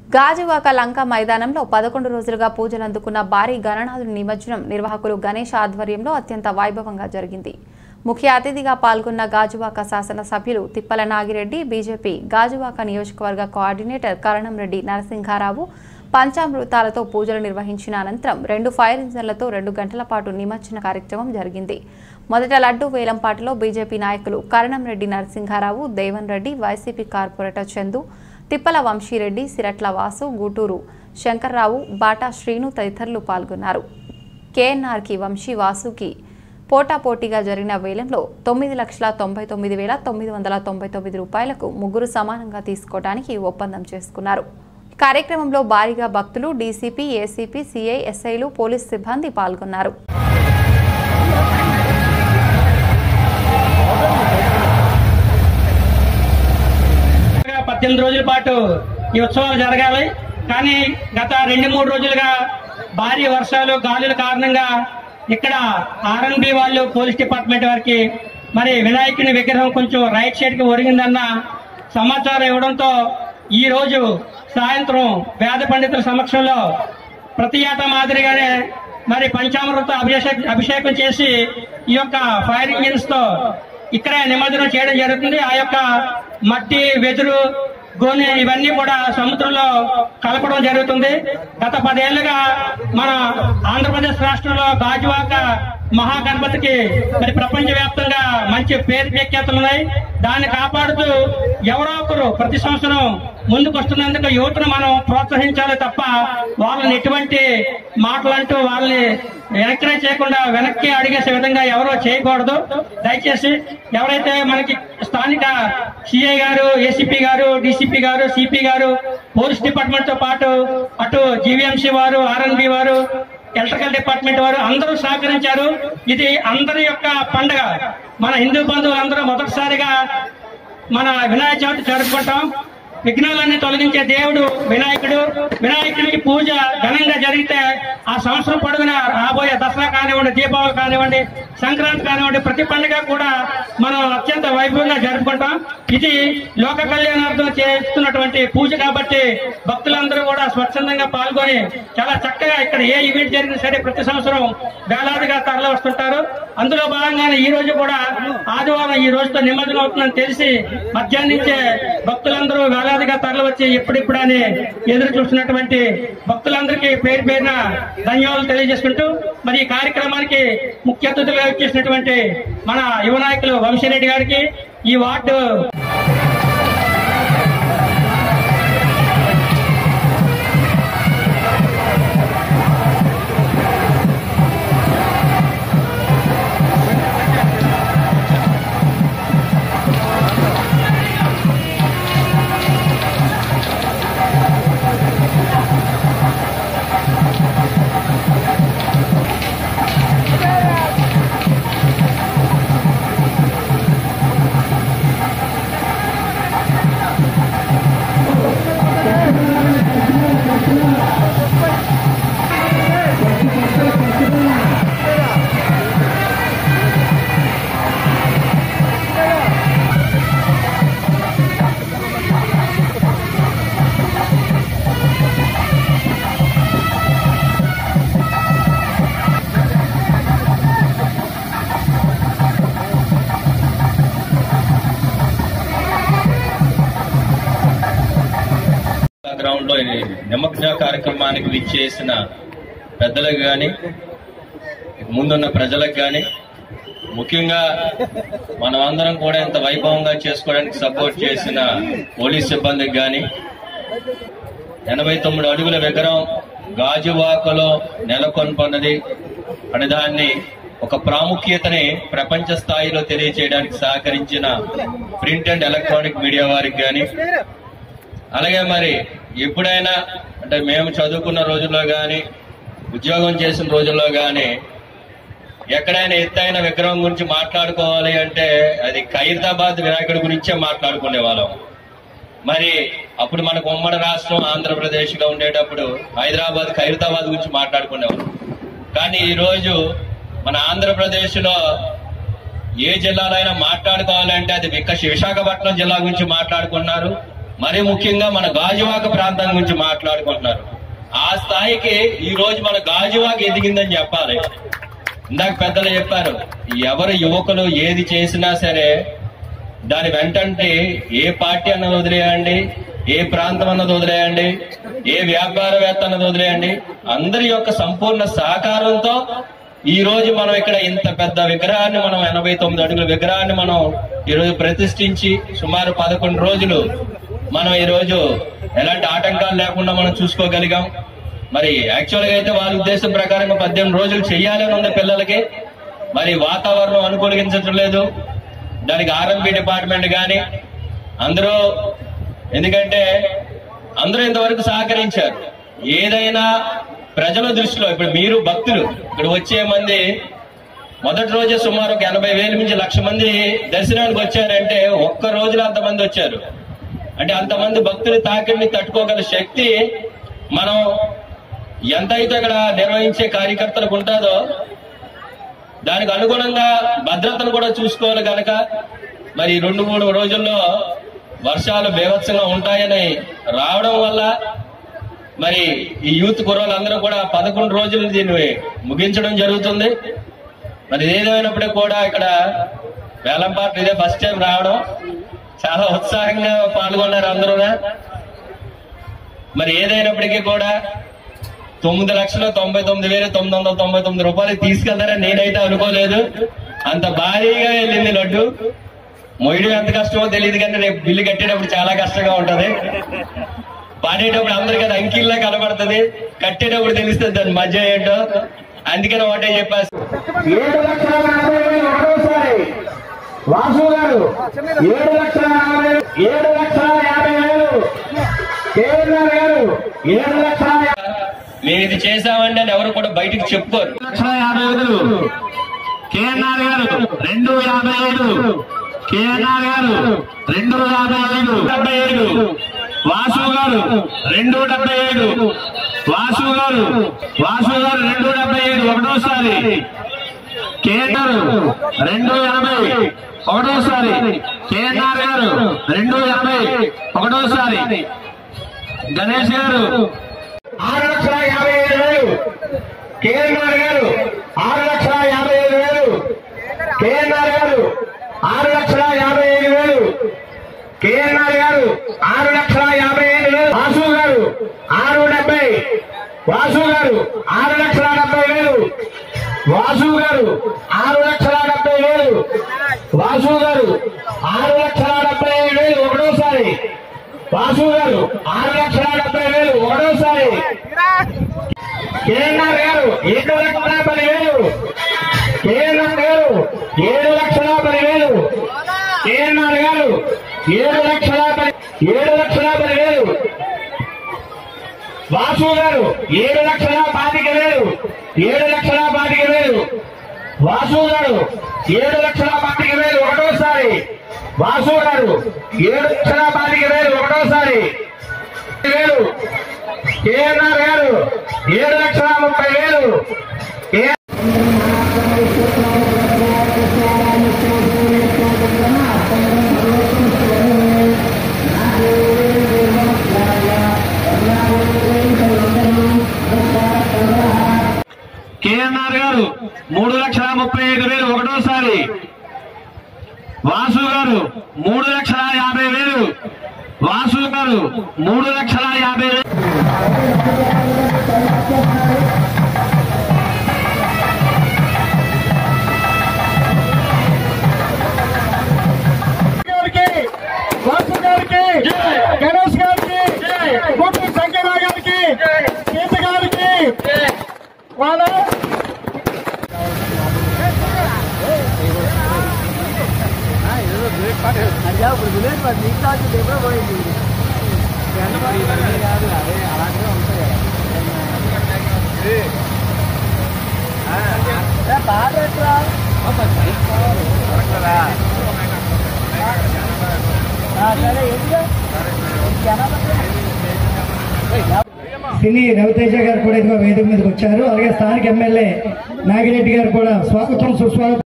గాజువాక లంక మైదానంలో పదకొండు రోజులుగా పూజలు అందుకున్న భారీ గణనాథుని నిమజ్జనం నిర్వాహకులు గణేష్ ఆధ్వర్యంలో అత్యంత వైభవంగా జరిగింది ముఖ్య అతిథిగా పాల్గొన్న గాజువాక శాసనసభ్యులు తిప్పల నాగిరెడ్డి బీజేపీ గాజువాక నియోజకవర్గ కోఆర్డినేటర్ కరణంరెడ్డి నరసింహారావు పంచామృతాలతో పూజలు నిర్వహించిన అనంతరం రెండు ఫైర్ ఇంజన్లతో రెండు గంటల పాటు నిమజ్జన కార్యక్రమం జరిగింది మొదట లడ్డు వేలంపాటలో బీజేపీ నాయకులు కరణంరెడ్డి నరసింహారావు దేవన్ రెడ్డి వైసీపీ కార్పొరేటర్ చందు తిప్పల వంశీరెడ్డి సిరట్ల వాసు గుటూరు శంకర్రావు బాటా శ్రీను తదితరులు పాల్గొన్నారు కేఎన్ఆర్కి వంశీ వాసుకి పోటాపోటీగా జరిగిన వేలంలో తొమ్మిది లక్షల తొంభై తొమ్మిది వేల తొమ్మిది వందల తొంభై తొమ్మిది రూపాయలకు ముగ్గురు సమానంగా తీసుకోవడానికి ఒప్పందం చేసుకున్నారు ఈ కార్యక్రమంలో భారీగా భక్తులు డీసీపీ ఏసీపీ సిఐ ఎస్ఐలు పోలీస్ సిబ్బంది పాల్గొన్నారు పద్దెనిమిది రోజుల పాటు ఈ ఉత్సవాలు జరగాలి కానీ గత రెండు మూడు రోజులుగా భారీ వర్షాలు గాలుల కారణంగా ఇక్కడ ఆర్ఎన్బి వాళ్ళు పోలీస్ డిపార్ట్మెంట్ వారికి మరి వినాయకుని విగ్రహం కొంచెం రైట్ సైడ్ కి ఒరిగిందన్న సమాచారం ఇవ్వడంతో ఈ రోజు సాయంత్రం వేద పండితుల సమక్షంలో ప్రతి ఏటా మాదిరిగానే మరి పంచామృత అభిషేక అభిషేకం చేసి ఈ యొక్క ఫైర్ ఇంజిన్స్ తో ఇక్కడే నిమజ్జనం చేయడం జరుగుతుంది ఆ యొక్క మట్టి వెదురు గోనె ఇవన్నీ కూడా సముద్రంలో కలపడం జరుగుతుంది గత పదేళ్లుగా మన ఆంధ్రప్రదేశ్ రాష్ట్రంలో గాజువాక మహాగణపతికి మరి ప్రపంచ వ్యాప్తంగా మంచి పేరు ప్రఖ్యాతులు ఉన్నాయి దాన్ని కాపాడుతూ ఎవరో ఒకరు ప్రతి సంవత్సరం ముందుకు వస్తున్నందుకు యువతను మనం ప్రోత్సహించాలి తప్ప వాళ్ళని ఎటువంటి మాటలంటూ వాళ్ళని ఎంకరేజ్ చేయకుండా వెనక్కి అడిగేసే విధంగా ఎవరో చేయకూడదు దయచేసి ఎవరైతే మనకి స్థానిక సిఐ గారు ఏసీపీ గారు డీసీపీ గారు సిపి గారు పోలీస్ డిపార్ట్మెంట్ తో పాటు అటు జీవీఎంసీ వారు ఆర్ఎన్బి వారు ఎలక్ట్రికల్ డిపార్ట్మెంట్ వారు అందరూ సహకరించారు ఇది అందరి యొక్క పండగ మన హిందూ బంధువులు అందరూ మొదటిసారిగా మన వినాయక చవితి జరుపుకుంటాం విఘ్నాలన్నీ తొలగించే దేవుడు వినాయకుడు వినాయకుడికి పూజ ఘనంగా జరిగితే ఆ సంవత్సరం పొడుగున రాబోయే దసరా కానివ్వండి దీపావళి కానివ్వండి సంక్రాంతి కానివ్వండి ప్రతి పండుగ కూడా మనం అత్యంత వైభవంగా జరుపుకుంటాం ఇది లోక కళ్యాణార్థం చేస్తున్నటువంటి పూజ కాబట్టి భక్తులందరూ కూడా స్వచ్ఛందంగా పాల్గొని చాలా చక్కగా ఇక్కడ ఏ ఈవెంట్ జరిగినా సరే ప్రతి సంవత్సరం వేలాదిగా తరలి వస్తుంటారు అందులో భాగంగానే ఈ రోజు కూడా ఆదివారం ఈ రోజుతో నిమజ్జనం అవుతుందని తెలిసి మధ్యాహ్నం నుంచే భక్తులందరూ వేలాదిగా తరలి వచ్చి ఎప్పుడిప్పుడని ఎదురు చూస్తున్నటువంటి భక్తులందరికీ పేరు పేరున ధన్యవాదాలు తెలియజేసుకుంటూ మరి ఈ కార్యక్రమానికి ముఖ్య అతిథులుగా వచ్చేసినటువంటి మన యువ నాయకులు వంశీరెడ్డి గారికి ఈ వార్డు గ్రౌండ్ లో ఈ నిమజ్జన కార్యక్రమానికి విచ్చేసిన పెద్దలకు గాని ముందున్న ప్రజలకు గాని ముఖ్యంగా మనమందరం కూడా ఇంత వైభవంగా చేసుకోవడానికి సపోర్ట్ చేసిన పోలీస్ సిబ్బందికి గాని ఎనభై తొమ్మిది అడుగుల విగ్రహం గాజువాకలో నెలకొల్పన్నది అనే దాన్ని ఒక ప్రాముఖ్యతని ప్రపంచ స్థాయిలో తెలియజేయడానికి సహకరించిన ప్రింట్ అండ్ ఎలక్ట్రానిక్ మీడియా వారికి గాని అలాగే మరి ఎప్పుడైనా అంటే మేము చదువుకున్న రోజుల్లో గాని ఉద్యోగం చేసిన రోజుల్లో గాని ఎక్కడైనా ఎత్తైన విగ్రహం గురించి మాట్లాడుకోవాలి అంటే అది ఖైరతాబాద్ వినాయకుడి గురించే మాట్లాడుకునే వాళ్ళం మరి అప్పుడు మనకు ఉమ్మడి రాష్ట్రం ఆంధ్రప్రదేశ్ గా ఉండేటప్పుడు హైదరాబాద్ ఖైరతాబాద్ గురించి మాట్లాడుకునేవాళ్ళం కానీ ఈ రోజు మన ఆంధ్రప్రదేశ్ లో ఏ జిల్లాలో అయినా మాట్లాడుకోవాలంటే అది విక విశాఖపట్నం జిల్లా గురించి మాట్లాడుకున్నారు మరి ముఖ్యంగా మన గాజువాక ప్రాంతం గురించి మాట్లాడుకుంటున్నారు ఆ స్థాయికి ఈ రోజు మన గాజువాక ఎదిగిందని చెప్పాలి ఇందాక పెద్దలు చెప్పారు ఎవరు యువకులు ఏది చేసినా సరే దాని వెంటంటే ఏ పార్టీ అన్నది వదిలేయండి ఏ ప్రాంతం అన్నది వదిలేయండి ఏ వ్యాపారవేత్త అన్నది వదిలేయండి అందరి యొక్క సంపూర్ణ సహకారంతో ఈ రోజు మనం ఇక్కడ ఇంత పెద్ద విగ్రహాన్ని మనం ఎనభై తొమ్మిది అడుగుల విగ్రహాన్ని మనం ఈ రోజు ప్రతిష్ఠించి సుమారు పదకొండు రోజులు మనం ఈ రోజు ఎలాంటి ఆటంకాలు లేకుండా మనం చూసుకోగలిగాం మరి యాక్చువల్ గా అయితే వాళ్ళ ఉద్దేశం ప్రకారం పద్దెనిమిది రోజులు చెయ్యాలని ఉంది పిల్లలకి మరి వాతావరణం అనుకూలించడం లేదు దానికి ఆర్ఎంపీ డిపార్ట్మెంట్ కానీ అందరూ ఎందుకంటే అందరూ ఇంతవరకు సహకరించారు ఏదైనా ప్రజల దృష్టిలో ఇప్పుడు మీరు భక్తులు ఇక్కడ వచ్చే మంది మొదటి రోజే సుమారు ఒక ఎనభై వేల నుంచి లక్ష మంది దర్శనానికి వచ్చారంటే ఒక్క రోజులో అంతమంది వచ్చారు అంటే అంతమంది భక్తులు తాకిడిని తట్టుకోగల శక్తి మనం ఎంత అయితే అక్కడ నిర్వహించే కార్యకర్తలకు ఉంటుందో దానికి అనుగుణంగా భద్రతను కూడా చూసుకోవాలి కనుక మరి ఈ రెండు మూడు రోజుల్లో వర్షాలు బేవత్సంగా ఉంటాయని రావడం వల్ల మరి ఈ యూత్ కుర్రోళ్ళందరూ కూడా పదకొండు రోజులు దీన్ని ముగించడం జరుగుతుంది మరి ఏదైనప్పటికీ కూడా ఇక్కడ వేలం పాటలు ఇదే ఫస్ట్ టైం రావడం చాలా ఉత్సాహంగా పాల్గొన్నారు అందరూ మరి ఏదైనప్పటికీ కూడా తొమ్మిది లక్షల తొంభై తొమ్మిది వేల తొమ్మిది వందల తొంభై తొమ్మిది రూపాయలు తీసుకెళ్తారని నేనైతే అనుకోలేదు అంత భారీగా వెళ్ళింది లడ్డు మొయ్యడం ఎంత కష్టమో తెలియదు కానీ రేపు బిల్లు కట్టేటప్పుడు చాలా కష్టంగా ఉంటది పాడేటప్పుడు అందరికి అది అంకిల్లా కనబడుతుంది కట్టేటప్పుడు తెలుస్తుంది దాని మధ్య ఏంటో అందుకని ఒకటే చెప్పేసి ఏడు లక్షల నలభై వేలు ఒకటోసారి వాసు గారు ఏడు లక్షల నలభై ఏడు లక్షల యాభై వేలు కేఎన్ఆర్ గారు ఏడు లక్షల యా- మేము ఇది చేశామండి అని ఎవరు కూడా బయటికి చెప్పుకోరు లక్షల యాభై వేలు కేఎన్ఆర్ గారు రెండు యాభై ఐదు కేఎన్ఆర్ గారు రెండు యాభై ఐదు డెబ్బై ఐదు వాసు గారు రెండు డెబ్బై ఐదు వాసు గారు వాసు గారు రెండు డెబ్బై ఐదు ఒకటోసారి కేఎన్ఆర్ రెండు ఎనభై ఒకటోసారి కేఎన్ఆర్ గారు రెండు ఎనభై ఒకటోసారి గణేష్ గారు ఆరు లక్షల యాభై ఐదు వేలు కేఎన్ఆర్ గారు ఆరు లక్షల యాభై ఐదు వేలు కేఎన్ఆర్ గారు ఆరు లక్షల యాభై ఐదు వేలు కేఎన్ఆర్ గారు ఆరు లక్షల యాభై ఐదు వేలు వాసు గారు ఆరు డెబ్బై వాసు గారు ఆరు లక్షల డెబ్బై వేలు వాసు గారు ఆరు లక్షల డెబ్బై వేలు వాసు గారు ఆరు లక్షల డెబ్బై ఐదు వేలు ఒకటోసారి వాసు గారు ఆరు లక్షల డెబ్బై వేలు ఒకటోసారి కేఎన్ఆర్ గారు ఏడు లక్షల పదివేలు కేఎన్ఆర్ గారు ఏడు లక్షల పదివేలు కేఎన్ఆర్ గారు ఏడు లక్షల పది ఏడు లక్షల పదివేలు వాసు గారు ఏడు లక్షల పాతిక వేలు ఏడు లక్షల పాతిక వేలు వాసు గారు ఏడు లక్షల పాతిక వేలు ఒకటోసారి వాసు గారు ఏడు లక్షల పాతిక వేలు ఒకటోసారి వేలు కేఎన్ఆర్ గారు ఏడు లక్షల ముప్పై వేలు కే- కేఎన్ఆర్ గారు మూడు లక్షల ముప్పై ఐదు వేలు ఒకటోసారి వాసు గారు మూడు లక్షల యాభై వేలు వాసు గారు మూడు లక్షల యాభై వేలు గారికి వాసు గారికి గణేష్ గారికి కోటి శంకర గారికి సీత గారికి వాళ్ళ సినీ రవితేజ గారు కూడా ఇదిగో వేదిక మీదకి వచ్చారు అలాగే స్థానిక ఎమ్మెల్యే నాగిరెడ్డి గారు కూడా స్వాగతం సుస్వాగతం